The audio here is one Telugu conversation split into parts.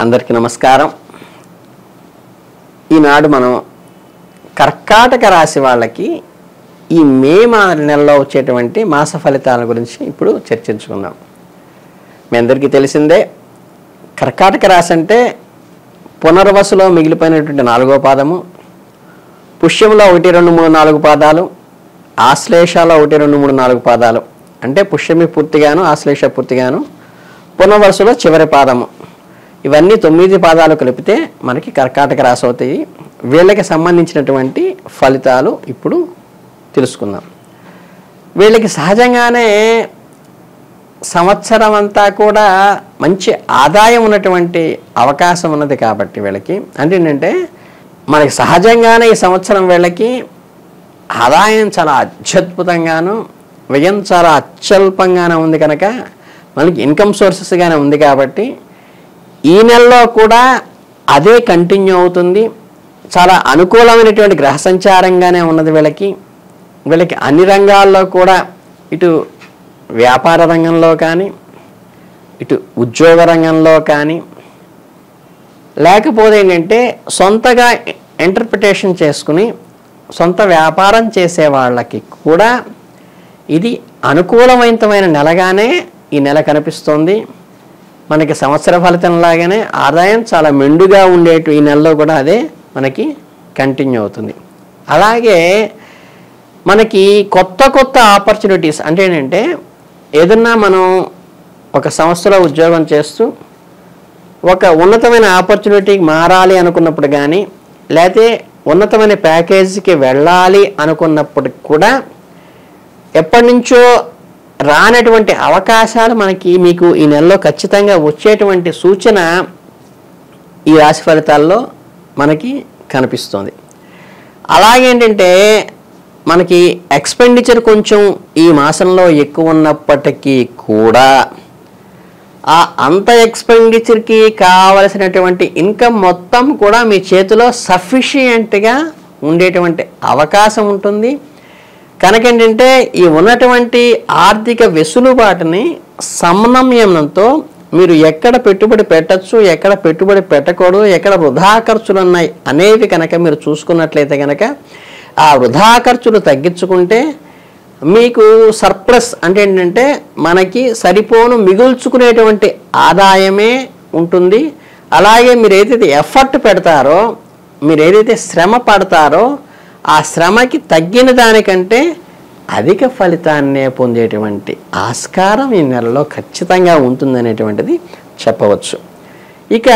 అందరికీ నమస్కారం ఈనాడు మనం కర్కాటక రాశి వాళ్ళకి ఈ మే మా నెలలో వచ్చేటువంటి మాస ఫలితాల గురించి ఇప్పుడు చర్చించుకుందాం మీ అందరికీ తెలిసిందే కర్కాటక రాశి అంటే పునర్వసులో మిగిలిపోయినటువంటి నాలుగో పాదము పుష్యంలో ఒకటి రెండు మూడు నాలుగు పాదాలు ఆశ్లేషాలో ఒకటి రెండు మూడు నాలుగు పాదాలు అంటే పుష్యమి పూర్తిగాను ఆశ్లేష పూర్తిగాను పునర్వసులో చివరి పాదము ఇవన్నీ తొమ్మిది పాదాలు కలిపితే మనకి కర్కాటక రాశి అవుతాయి వీళ్ళకి సంబంధించినటువంటి ఫలితాలు ఇప్పుడు తెలుసుకుందాం వీళ్ళకి సహజంగానే సంవత్సరం అంతా కూడా మంచి ఆదాయం ఉన్నటువంటి అవకాశం ఉన్నది కాబట్టి వీళ్ళకి అంటే ఏంటంటే మనకి సహజంగానే ఈ సంవత్సరం వీళ్ళకి ఆదాయం చాలా అత్యద్భుతంగాను వ్యయం చాలా అత్యల్పంగానే ఉంది కనుక మనకి ఇన్కమ్ సోర్సెస్గానే ఉంది కాబట్టి ఈ నెలలో కూడా అదే కంటిన్యూ అవుతుంది చాలా అనుకూలమైనటువంటి గ్రహ సంచారంగానే ఉన్నది వీళ్ళకి వీళ్ళకి అన్ని రంగాల్లో కూడా ఇటు వ్యాపార రంగంలో కానీ ఇటు ఉద్యోగ రంగంలో కానీ లేకపోతే ఏంటంటే సొంతగా ఇంటర్ప్రిటేషన్ చేసుకుని సొంత వ్యాపారం చేసే వాళ్ళకి కూడా ఇది అనుకూలవంతమైన నెలగానే ఈ నెల కనిపిస్తోంది మనకి సంవత్సర ఫలితం లాగానే ఆదాయం చాలా మెండుగా ఉండేటు ఈ నెలలో కూడా అదే మనకి కంటిన్యూ అవుతుంది అలాగే మనకి కొత్త కొత్త ఆపర్చునిటీస్ అంటే ఏంటంటే ఏదన్నా మనం ఒక సంస్థలో ఉద్యోగం చేస్తూ ఒక ఉన్నతమైన ఆపర్చునిటీకి మారాలి అనుకున్నప్పుడు కానీ లేకపోతే ఉన్నతమైన ప్యాకేజీకి వెళ్ళాలి అనుకున్నప్పటికి కూడా ఎప్పటి నుంచో రానటువంటి అవకాశాలు మనకి మీకు ఈ నెలలో ఖచ్చితంగా వచ్చేటువంటి సూచన ఈ రాశి ఫలితాల్లో మనకి కనిపిస్తుంది అలాగేంటంటే మనకి ఎక్స్పెండిచర్ కొంచెం ఈ మాసంలో ఎక్కువ ఉన్నప్పటికీ కూడా ఆ అంత ఎక్స్పెండిచర్కి కావలసినటువంటి ఇన్కమ్ మొత్తం కూడా మీ చేతిలో సఫిషియంట్గా ఉండేటువంటి అవకాశం ఉంటుంది కనుక ఏంటంటే ఈ ఉన్నటువంటి ఆర్థిక వెసులుబాటుని సమన్వయంతో మీరు ఎక్కడ పెట్టుబడి పెట్టచ్చు ఎక్కడ పెట్టుబడి పెట్టకూడదు ఎక్కడ వృధా ఖర్చులు ఉన్నాయి అనేవి కనుక మీరు చూసుకున్నట్లయితే కనుక ఆ వృధా ఖర్చులు తగ్గించుకుంటే మీకు సర్ప్లస్ అంటే ఏంటంటే మనకి సరిపోను మిగుల్చుకునేటువంటి ఆదాయమే ఉంటుంది అలాగే మీరు ఏదైతే ఎఫర్ట్ పెడతారో మీరు ఏదైతే శ్రమ పడతారో ఆ శ్రమకి తగ్గిన దానికంటే అధిక ఫలితాన్నే పొందేటువంటి ఆస్కారం ఈ నెలలో ఖచ్చితంగా ఉంటుందనేటువంటిది చెప్పవచ్చు ఇక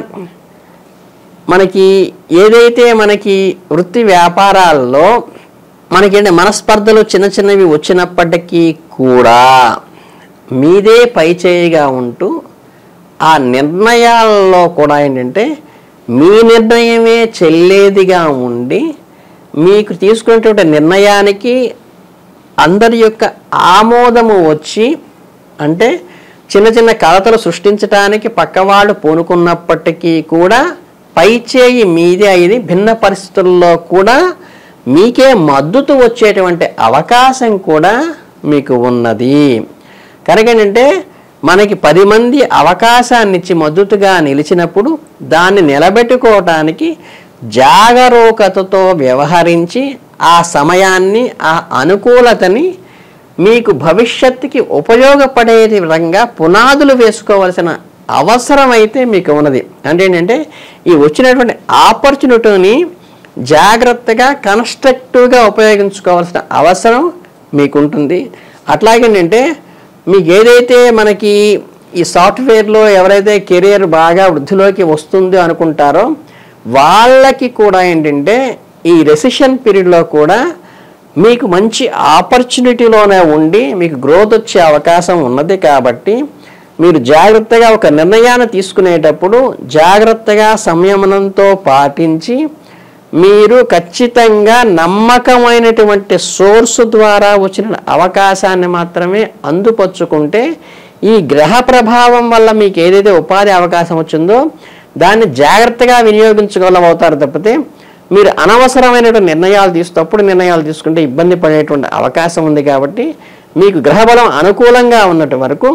మనకి ఏదైతే మనకి వృత్తి వ్యాపారాల్లో మనకేంటి మనస్పర్ధలు చిన్న చిన్నవి వచ్చినప్పటికీ కూడా మీదే పైచేయిగా ఉంటూ ఆ నిర్ణయాల్లో కూడా ఏంటంటే మీ నిర్ణయమే చెల్లేదిగా ఉండి మీకు తీసుకునేటువంటి నిర్ణయానికి అందరి యొక్క ఆమోదము వచ్చి అంటే చిన్న చిన్న కలతలు సృష్టించడానికి పక్కవాళ్ళు పూనుకున్నప్పటికీ కూడా పైచేయి మీదే అయింది భిన్న పరిస్థితుల్లో కూడా మీకే మద్దతు వచ్చేటువంటి అవకాశం కూడా మీకు ఉన్నది కనుక ఏంటంటే మనకి పది మంది అవకాశాన్ని ఇచ్చి మద్దతుగా నిలిచినప్పుడు దాన్ని నిలబెట్టుకోవటానికి జాగరూకతతో వ్యవహరించి ఆ సమయాన్ని ఆ అనుకూలతని మీకు భవిష్యత్తుకి ఉపయోగపడే విధంగా పునాదులు వేసుకోవాల్సిన అవసరం అయితే మీకు ఉన్నది అంటే ఏంటంటే ఈ వచ్చినటువంటి ఆపర్చునిటీని జాగ్రత్తగా కన్స్ట్రక్టివ్గా ఉపయోగించుకోవాల్సిన అవసరం మీకు ఉంటుంది అట్లాగేంటంటే మీకు ఏదైతే మనకి ఈ సాఫ్ట్వేర్లో ఎవరైతే కెరియర్ బాగా వృద్ధిలోకి వస్తుందో అనుకుంటారో వాళ్ళకి కూడా ఏంటంటే ఈ రెసిషన్ పీరియడ్లో కూడా మీకు మంచి ఆపర్చునిటీలోనే ఉండి మీకు గ్రోత్ వచ్చే అవకాశం ఉన్నది కాబట్టి మీరు జాగ్రత్తగా ఒక నిర్ణయాన్ని తీసుకునేటప్పుడు జాగ్రత్తగా సంయమనంతో పాటించి మీరు ఖచ్చితంగా నమ్మకమైనటువంటి సోర్స్ ద్వారా వచ్చిన అవకాశాన్ని మాత్రమే అందుపరుచుకుంటే ఈ గ్రహ ప్రభావం వల్ల మీకు ఏదైతే ఉపాధి అవకాశం వచ్చిందో దాన్ని జాగ్రత్తగా వినియోగించగలం అవుతారు తప్పితే మీరు అనవసరమైనటువంటి నిర్ణయాలు తీసు తప్పుడు నిర్ణయాలు తీసుకుంటే ఇబ్బంది పడేటువంటి అవకాశం ఉంది కాబట్టి మీకు గ్రహబలం అనుకూలంగా ఉన్నట్టు వరకు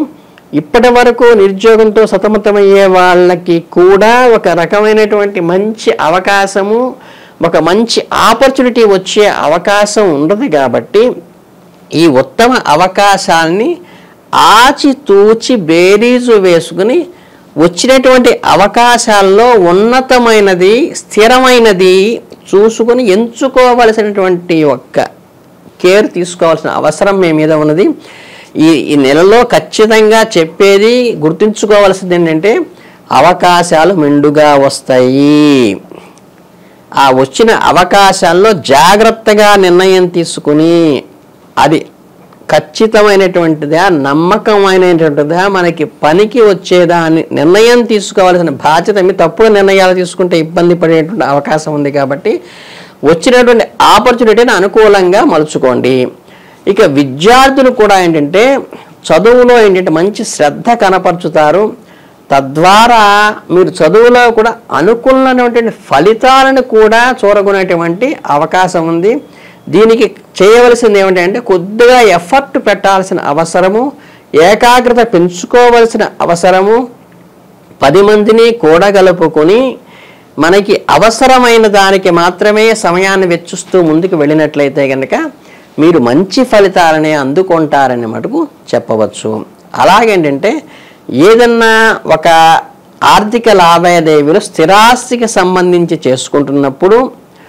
ఇప్పటి వరకు నిరుద్యోగంతో సతమతమయ్యే వాళ్ళకి కూడా ఒక రకమైనటువంటి మంచి అవకాశము ఒక మంచి ఆపర్చునిటీ వచ్చే అవకాశం ఉండదు కాబట్టి ఈ ఉత్తమ అవకాశాన్ని ఆచితూచి బేరీజు వేసుకుని వచ్చినటువంటి అవకాశాల్లో ఉన్నతమైనది స్థిరమైనది చూసుకుని ఎంచుకోవలసినటువంటి ఒక్క కేర్ తీసుకోవాల్సిన అవసరం మీ మీద ఉన్నది ఈ ఈ నెలలో ఖచ్చితంగా చెప్పేది గుర్తుంచుకోవాల్సింది ఏంటంటే అవకాశాలు మెండుగా వస్తాయి ఆ వచ్చిన అవకాశాల్లో జాగ్రత్తగా నిర్ణయం తీసుకుని అది ఖచ్చితమైనటువంటిదా నమ్మకమైనటువంటిదా మనకి పనికి వచ్చేదా అని నిర్ణయం తీసుకోవాల్సిన బాధ్యత మీ తప్పుడు నిర్ణయాలు తీసుకుంటే ఇబ్బంది పడేటువంటి అవకాశం ఉంది కాబట్టి వచ్చినటువంటి ఆపర్చునిటీని అనుకూలంగా మలుచుకోండి ఇక విద్యార్థులు కూడా ఏంటంటే చదువులో ఏంటంటే మంచి శ్రద్ధ కనపరుచుతారు తద్వారా మీరు చదువులో కూడా అనుకున్నటువంటి ఫలితాలను కూడా చూరగొనేటువంటి అవకాశం ఉంది దీనికి చేయవలసింది ఏమిటంటే కొద్దిగా ఎఫర్ట్ పెట్టాల్సిన అవసరము ఏకాగ్రత పెంచుకోవలసిన అవసరము పది మందిని కూడగలుపుకొని మనకి అవసరమైన దానికి మాత్రమే సమయాన్ని వెచ్చిస్తూ ముందుకు వెళ్ళినట్లయితే కనుక మీరు మంచి ఫలితాలనే అందుకుంటారని మటుకు చెప్పవచ్చు అలాగేంటంటే ఏదన్నా ఒక ఆర్థిక లావాదేవీలు స్థిరాస్తికి సంబంధించి చేసుకుంటున్నప్పుడు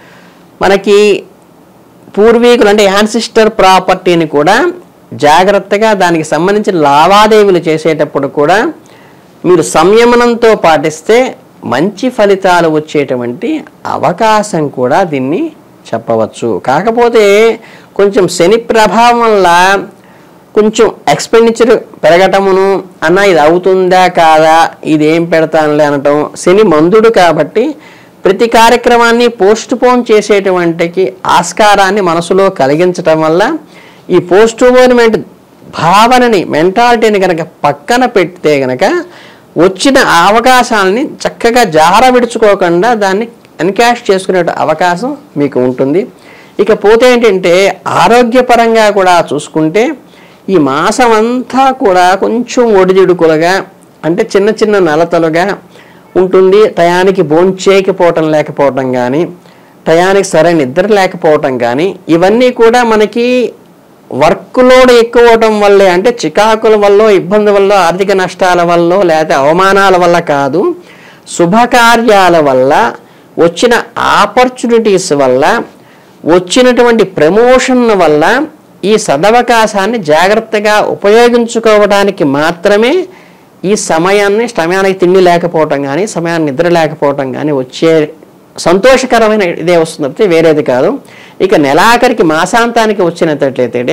మనకి పూర్వీకులు అంటే యాన్సిస్టర్ ప్రాపర్టీని కూడా జాగ్రత్తగా దానికి సంబంధించిన లావాదేవీలు చేసేటప్పుడు కూడా మీరు సంయమనంతో పాటిస్తే మంచి ఫలితాలు వచ్చేటువంటి అవకాశం కూడా దీన్ని చెప్పవచ్చు కాకపోతే కొంచెం శని ప్రభావం వల్ల కొంచెం ఎక్స్పెండిచర్ పెరగటమును అన్న ఇది అవుతుందా కాదా ఇది ఏం పెడతానులే అనటం శని మందుడు కాబట్టి ప్రతి కార్యక్రమాన్ని పోస్ట్ పోన్ చేసేటువంటికి ఆస్కారాన్ని మనసులో కలిగించటం వల్ల ఈ పోస్ట్ పోన్మెంట్ భావనని మెంటాలిటీని కనుక పక్కన పెడితే గనక వచ్చిన ఆ అవకాశాలని చక్కగా జార విడుచుకోకుండా దాన్ని ఎన్కాష్ చేసుకునే అవకాశం మీకు ఉంటుంది ఇకపోతే ఏంటంటే ఆరోగ్యపరంగా కూడా చూసుకుంటే ఈ మాసం అంతా కూడా కొంచెం ఒడిదిడుకులుగా అంటే చిన్న చిన్న నలతలుగా ఉంటుంది టయానికి భోంచేయకపోవటం లేకపోవటం కానీ టయానికి సరైన నిద్ర లేకపోవటం కానీ ఇవన్నీ కూడా మనకి వర్క్ లోడ్ ఎక్కువ అవటం వల్లే అంటే చికాకుల వల్ల ఇబ్బంది వల్ల ఆర్థిక నష్టాల వల్ల లేకపోతే అవమానాల వల్ల కాదు శుభకార్యాల వల్ల వచ్చిన ఆపర్చునిటీస్ వల్ల వచ్చినటువంటి ప్రమోషన్ వల్ల ఈ సదవకాశాన్ని జాగ్రత్తగా ఉపయోగించుకోవడానికి మాత్రమే ఈ సమయాన్ని సమయానికి తిండి లేకపోవటం కానీ సమయాన్ని నిద్ర లేకపోవటం కానీ వచ్చే సంతోషకరమైన ఇదే వస్తుంది తప్పితే వేరేది కాదు ఇక నెలాఖరికి మాసాంతానికి వచ్చినట్లయితే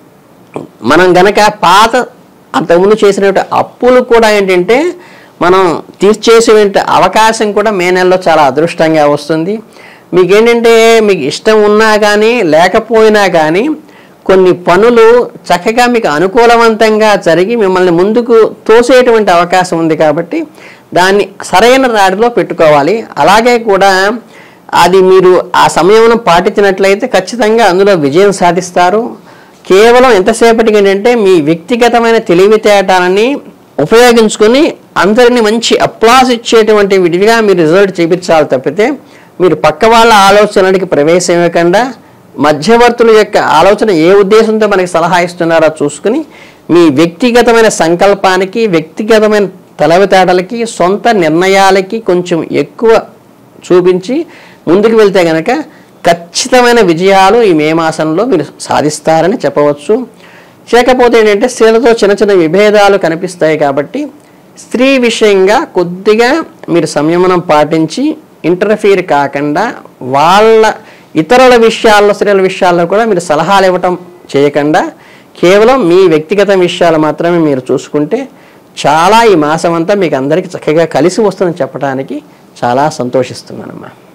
మనం గనక పాత అంతకుముందు చేసినటువంటి అప్పులు కూడా ఏంటంటే మనం తీర్చేసే అవకాశం కూడా మే నెలలో చాలా అదృష్టంగా వస్తుంది మీకు ఏంటంటే మీకు ఇష్టం ఉన్నా కానీ లేకపోయినా కానీ కొన్ని పనులు చక్కగా మీకు అనుకూలవంతంగా జరిగి మిమ్మల్ని ముందుకు తోసేటువంటి అవకాశం ఉంది కాబట్టి దాన్ని సరైన దారిలో పెట్టుకోవాలి అలాగే కూడా అది మీరు ఆ సమయంలో పాటించినట్లయితే ఖచ్చితంగా అందులో విజయం సాధిస్తారు కేవలం ఎంతసేపటికి ఏంటంటే మీ వ్యక్తిగతమైన తెలివితేటాలని ఉపయోగించుకొని అందరినీ మంచి అప్లాస్ ఇచ్చేటువంటి విడిగా మీరు రిజల్ట్ చూపించాలి తప్పితే మీరు పక్క వాళ్ళ ఆలోచనలకి ప్రవేశం ఇవ్వకుండా మధ్యవర్తుల యొక్క ఆలోచన ఏ ఉద్దేశంతో మనకి సలహా ఇస్తున్నారో చూసుకుని మీ వ్యక్తిగతమైన సంకల్పానికి వ్యక్తిగతమైన తెలివితేటలకి సొంత నిర్ణయాలకి కొంచెం ఎక్కువ చూపించి ముందుకు వెళ్తే గనక ఖచ్చితమైన విజయాలు ఈ మే మాసంలో మీరు సాధిస్తారని చెప్పవచ్చు చేయకపోతే ఏంటంటే స్త్రీలతో చిన్న చిన్న విభేదాలు కనిపిస్తాయి కాబట్టి స్త్రీ విషయంగా కొద్దిగా మీరు సంయమనం పాటించి ఇంటర్ఫీర్ కాకుండా వాళ్ళ ఇతరుల విషయాల్లో స్త్రీల విషయాల్లో కూడా మీరు సలహాలు ఇవ్వటం చేయకుండా కేవలం మీ వ్యక్తిగత విషయాలు మాత్రమే మీరు చూసుకుంటే చాలా ఈ మాసం అంతా మీకు అందరికీ చక్కగా కలిసి వస్తుందని చెప్పడానికి చాలా సంతోషిస్తున్నానమ్మా